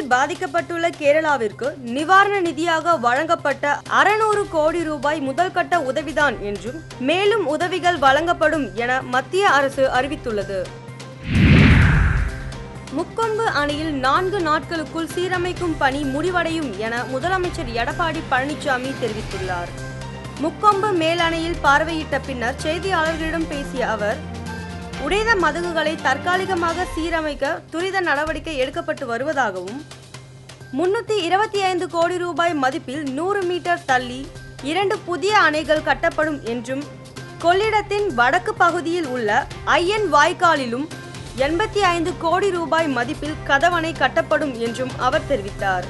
புயலில் பாதிக்கப்பட்டுள்ள கேரளாவிற்கு நிவாரண நிதியாக வழங்கப்பட்ட அறுநூறு கோடி ரூபாய் முதல்கட்ட உதவிதான் என்றும் மேலும் உதவிகள் வழங்கப்படும் என மத்திய அரசு அறிவித்துள்ளது முக்கொம்பு அணையில் நான்கு நாட்களுக்குள் சீரமைக்கும் பணி முடிவடையும் என முதலமைச்சர் எடப்பாடி பழனிசாமி தெரிவித்துள்ளார் முக்கொம்பு மேலணையில் பார்வையிட்ட பின்னர் செய்தியாளர்களிடம் பேசிய அவர் உடைந்த மதகுகளை தற்காலிகமாக சீரமைக்க துரித நடவடிக்கை எடுக்கப்பட்டு வருவதாகவும் முன்னூத்தி இருபத்தி ஐந்து கோடி ரூபாய் மதிப்பில் நூறு மீட்டர் தள்ளி இரண்டு புதிய அணைகள் கட்டப்படும் என்றும் கொள்ளிடத்தின் வடக்கு பகுதியில் உள்ள ஐயன் வாய்க்காலிலும் எண்பத்தி ஐந்து கோடி ரூபாய் மதிப்பில் கதவணை கட்டப்படும் என்றும் அவர் தெரிவித்தார்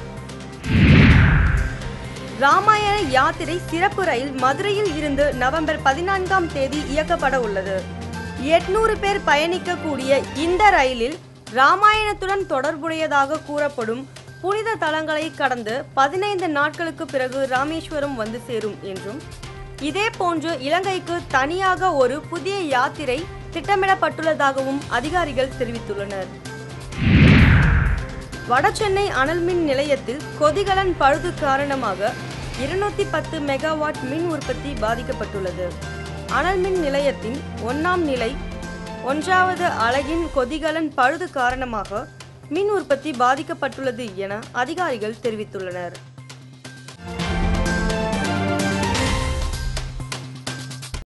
ராமாயண யாத்திரை சிறப்பு ரயில் மதுரையில் இருந்து நவம்பர் பதினான்காம் தேதி இயக்கப்பட உள்ளது எட்நூறு பேர் பயணிக்கக்கூடிய இந்த ரயிலில் ராமாயணத்துடன் தொடர்புடையதாக கூறப்படும் புனித தலங்களை கடந்து பதினைந்து நாட்களுக்கு பிறகு ராமேஸ்வரம் வந்து சேரும் என்றும் இதே போன்று இலங்கைக்கு தனியாக ஒரு புதிய யாத்திரை திட்டமிடப்பட்டுள்ளதாகவும் அதிகாரிகள் தெரிவித்துள்ளனர் வடசென்னை அனல் மின் நிலையத்தில் கொதிகலன் பழுது காரணமாக இருநூத்தி பத்து மெகாவாட் மின் உற்பத்தி பாதிக்கப்பட்டுள்ளது அனல் மின் நிலையத்தின் ஒன்றாம் நிலை ஒன்றாவது அலகின் கொதிகலன் பழுது காரணமாக மின் உற்பத்தி பாதிக்கப்பட்டுள்ளது என அதிகாரிகள் தெரிவித்துள்ளனர்